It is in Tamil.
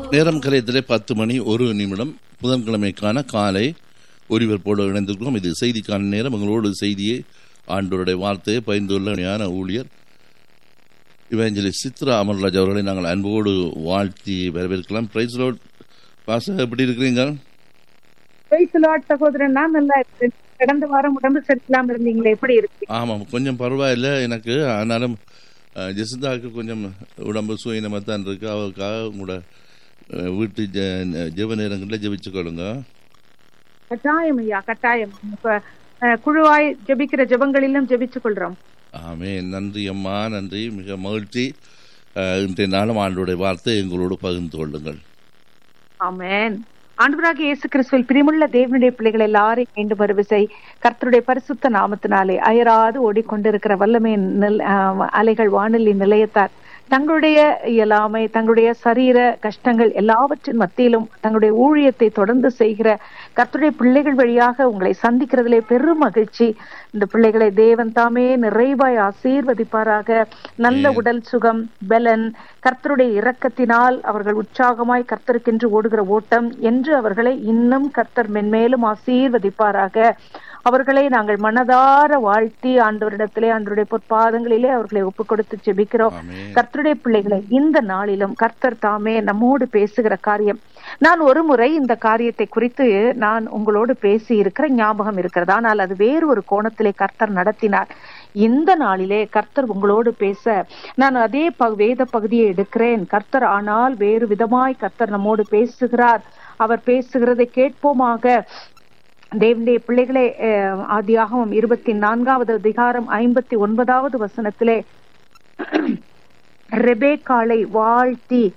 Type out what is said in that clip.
நேரம் கலையத்திலே பத்து மணி ஒரு நிமிடம் புதன்கிழமைக்கான காலை ஒருவர்போடு இணைந்திருக்கிறோம் இது செய்திக்கான நேரம் உங்களோடு செய்தியை ஆண்டோருடைய வார்த்தையை பயந்துள்ள ஞான ஊழியர் இவஞ்சலி சித்ரா அமர்ராஜ் அவர்களை நாங்கள் அன்போடு வாழ்த்தி வரவேற்கலாம் பிரைஸ் ரோட் பாச எப்படி இருக்கிறீங்க பிரைஸ் லார்ட் சகோதரன் நான் நல்லா இருக்கேன் கடந்த வாரம் உடம்பு சரியில்லாம இருந்தீங்களே எப்படி இருக்கு ஆமாம் கொஞ்சம் பரவாயில்லை எனக்கு ஆனாலும் அஹ், ஜெசிந்தாவுக்கு கொஞ்சம் உடம்பு சுயினமாக தான் இருக்கு அவருக்காக உங்களோட அஹ், வீட்டு ஜெ- ஜெப நேரங்களில் ஜெபிச்சுக்கொள்ளுங்க கட்டாயம் ஐயா கட்டாயம் இப்ப அஹ், குழுவாய் ஜெபிக்கிற ஜெபங்களிலும் ஜெபிச்சு கொள்றோம் ஆமே நன்றி அம்மா நன்றி மிக மகிழ்ச்சி அஹ், இன்றைய நாளும் ஆண்டோடைய வார்த்தை எங்களோடு பகிர்ந்து கொள்ளுங்கள் ஆமென் ஆண்டவராக இயேசு கிறிஸ்துவில் பிரியமுள்ள தேவனுடைய பிள்ளைகள் எல்லாரையும் மீண்டும் வருவிசை கர்த்தருடைய பரிசுத்த நாமத்தினாலே அயராது ஓடிக்கொண்டிருக்கிற வல்லமையின் நில்- ஆஹ் அலைகள் வானொலி நிலையத்தார் தங்களுடைய இயலாமை தங்களுடைய சரீர கஷ்டங்கள் எல்லாவற்றின் மத்தியிலும் தங்களுடைய ஊழியத்தை தொடர்ந்து செய்கிற கர்த்தருடைய பிள்ளைகள் வழியாக உங்களை சந்திக்கிறதிலே பெரும் மகிழ்ச்சி இந்த பிள்ளைகளை தேவன் தாமே நிறைவாய் ஆசீர்வதிப்பாராக நல்ல உடல் சுகம் பலன் கர்த்தருடைய இரக்கத்தினால் அவர்கள் உற்சாகமாய் கர்த்தருக்கென்று ஓடுகிற ஓட்டம் என்று அவர்களை இன்னும் கர்த்தர் மென்மேலும் ஆசீர்வதிப்பாராக அவர்களை நாங்கள் மனதார வாழ்த்தி ஆண்டவரிடத்திலே ஆண்டவருடைய பொற்பாதங்களிலே அவர்களை ஒப்புக் கொடுத்து ஜெபிக்கிறோம் ஆமே கர்த்தருடைய பிள்ளைகளை இந்த நாளிலும் கர்த்தர் தாமே நம்மோடு பேசுகிற காரியம் நான் ஒரு முறை இந்த காரியத்தை குறித்து நான் உங்களோடு பேசி இருக்கிற ஞாபகம் இருக்கிறது ஆனால் அது வேறு ஒரு கோணத்திலே கர்த்தர் நடத்தினார் இந்த நாளிலே கர்த்தர் உங்களோடு பேச நான் அதே ப- வேத பகுதியை எடுக்கிறேன் கர்த்தர் ஆனால் வேறு விதமாய் கர்த்தர் நம்மோடு பேசுகிறார் அவர் பேசுகிறதை கேட்போமாக தேவனுடைய பிள்ளைகளே அஹ், ஆதியாகமம் இருபத்தி நான்காவது அதிகாரம் ஐம்பத்தி ஒன்பதாவது வசனத்திலே ரெபேக்காளை வாழ்த்தி